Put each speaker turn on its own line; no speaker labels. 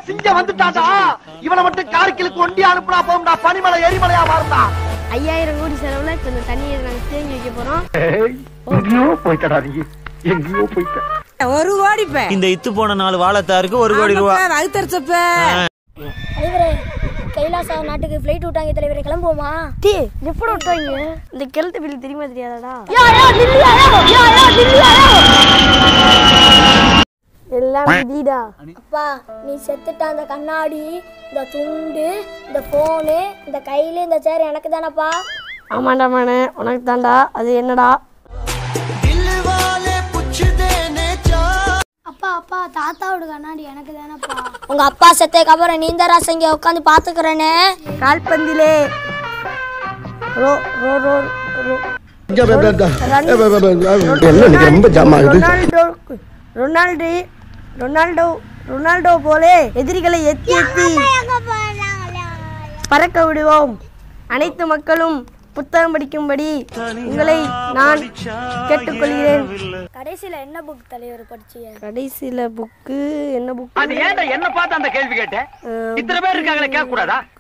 சிங்கம் வந்துட்டாடா இவனை மட்டும் கார்கிலுக்கு ஒண்டி அனுப்புனா போகும்டா பனிமலை எரிமலையா மாறும்டா
ஐயாயிரம் கோடி செலவுல இப்ப இந்த தண்ணியை நாங்க தேங்கி வைக்க போறோம்
எங்கேயோ போயிட்டடா நீ எங்கேயோ போயிட்ட
ஒரு கோடி பே
இந்த இத்து போன நாலு வாழைத்தாருக்கு ஒரு கோடி ரூபா
வகுத்தரிச்சப்ப
தலைவரே கைலாசா நாட்டுக்கு ஃப்ளைட் விட்டாங்க தலைவரே கிளம்புவோமா
டீ எப்படி விட்டாங்க இந்த கிழத்து பில்லு தெரியுமா தெரியாதாடா எல்லாம் விதிடா
அப்பா நீ செத்துட்ட அந்த கண்ணாடி இந்த துண்டு இந்த போனு இந்த கையில இந்த சேர் எனக்கு தானப்பா
ஆமாண்டா மனே உனக்கு தாண்டா அது என்னடா
அப்பா அப்பா தாத்தாவோட கண்ணாடி எனக்கு தானப்பா உங்க அப்பா செத்ததுக்கு அப்புறம் நீ தான் ராச இங்க உட்காந்து பாத்துக்கிறேனே
கால்பந்திலே ரோ ரோ ரோ ரோ
ரொம்ப ஜாம்
ரொனால்டோ ரொனால்டோ ரொனால்டோ ரொனால்டோ போலே எதிரிகளை எத்தி எத்தி பறக்க விடுவோம் அனைத்து மக்களும் புத்தகம் படிக்கும்படி உங்களை நான் கேட்டுக்கொள்கிறேன்
கடைசியில என்ன புக் தலைவர் படிச்சீங்க
கடைசியில புக்கு என்ன புக்
அது ஏன்டா என்ன பார்த்து அந்த கேள்வி கேட்ட இத்தனை பேர் இருக்காங்களே கேட்க கூடாதா